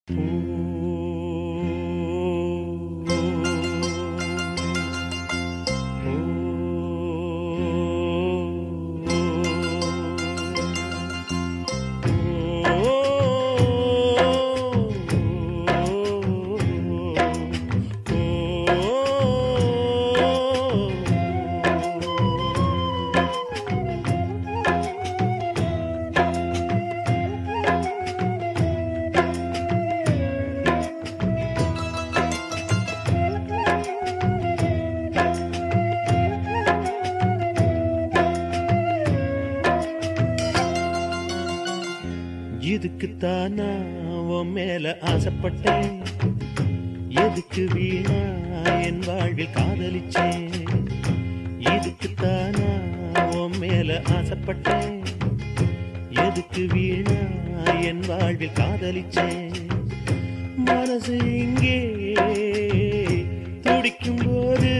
இதுக்குத்தான் நான் உன் மேல ஆசைப்பட்டேன் எதுக்கு வீணா என் வாழ்வில் காதலிச்சேன் இதுக்குத்தான் நான் உன் மேல ஆசைப்பட்டேன் எதுக்கு வீணா என் வாழ்வில் காதலிச்சேன் மனசு இங்கே துடிக்கும் போது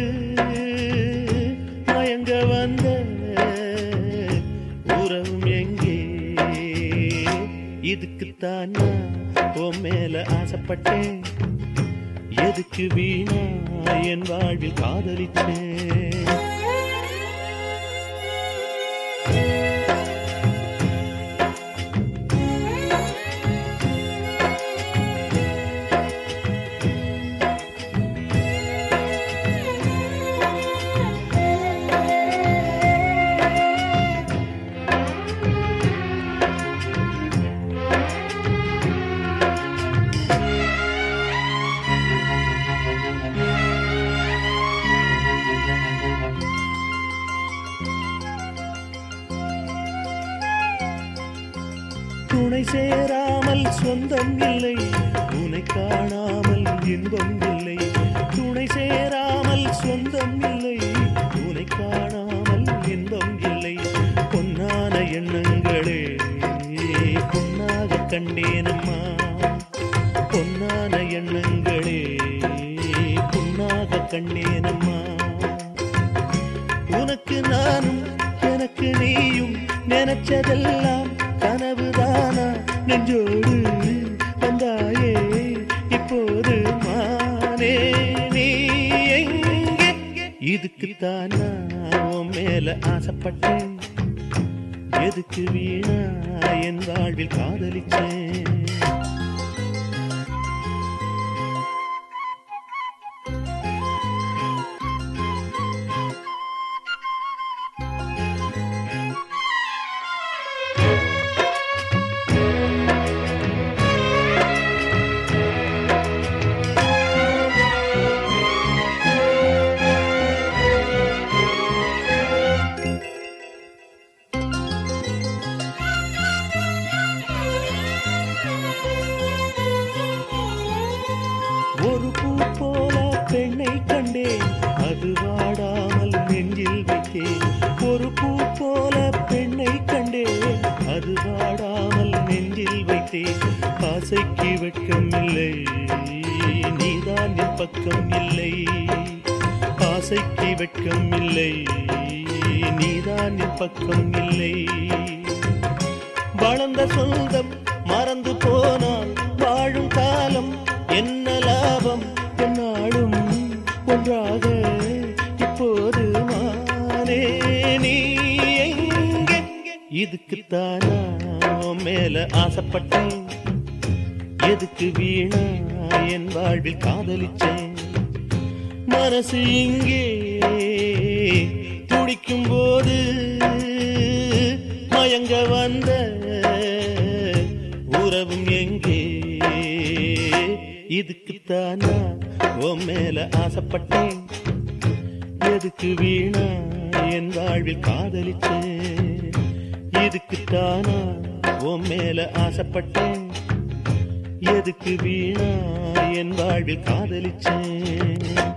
மயங்க வந்த உறவும் எங்கே இதுக்குத்தான் நான் உன் மேல ஆசைப்பட்டேன் எதுக்கு வீணா என் வாழ்வில் காதலிச்சேன் துணை சேராமல் சொந்தம் இல்லை உனை காணாமல் இன்பம் இல்லை துணை சேராமல் சொந்தம் இல்லை உனை காணாமல் இன்பம் இல்லை பொன்னான எண்ணங்களே பொன்னாக கண்டேனம்மா பொன்னான எண்ணங்களே பொன்னாக கண்டேனம்மா உனக்கு நானும் எனக்கு நீயும் நினைச்சதெல்லாம் கனவுதானா நெஞ்சோடு வந்தாயே இப்போது மானே நீ எங்கே இதுக்குத்தான் நான் உன் மேல ஆசைப்பட்டேன் எதுக்கு வீணா என் வாழ்வில் காதலிச்சேன் ஒரு பூ போல பெண்ணை கண்டேன் அது வாடாமல் நெஞ்சில் வைத்தேன் ஒரு பூ போல பெண்ணை கண்டேன் அது வாடாமல் நெஞ்சில் வைத்தேன் ஆசைக்கு வெட்கம் இல்லை நீதான் என் பக்கம் இல்லை ஆசைக்கு வெட்கம் இல்லை நீதான் என் பக்கம் இல்லை வளர்ந்த சொந்தம் மறந்து போனால் வாழும் காலம் என்ன லாபம் என்னாலும் ஒன்றாக இப்போது மானே நீ எங்கே இதுக்குத்தானா உன் மேல ஆசைப்பட்டேன் எதுக்கு வீணா என் வாழ்வில் காதலிச்சேன் மனசு இங்கே துடிக்கும் போது மயங்க வந்த உறவும் எங்கே இதுக்குத்தானா உன் மேல ஆசைப்பட்டேன் எதுக்கு வீணா என் வாழ்வில் காதலிச்சேன் இதுக்குத்தானா உன் மேல ஆசைப்பட்டேன் எதுக்கு வீணா என் வாழ்வில் காதலிச்சேன்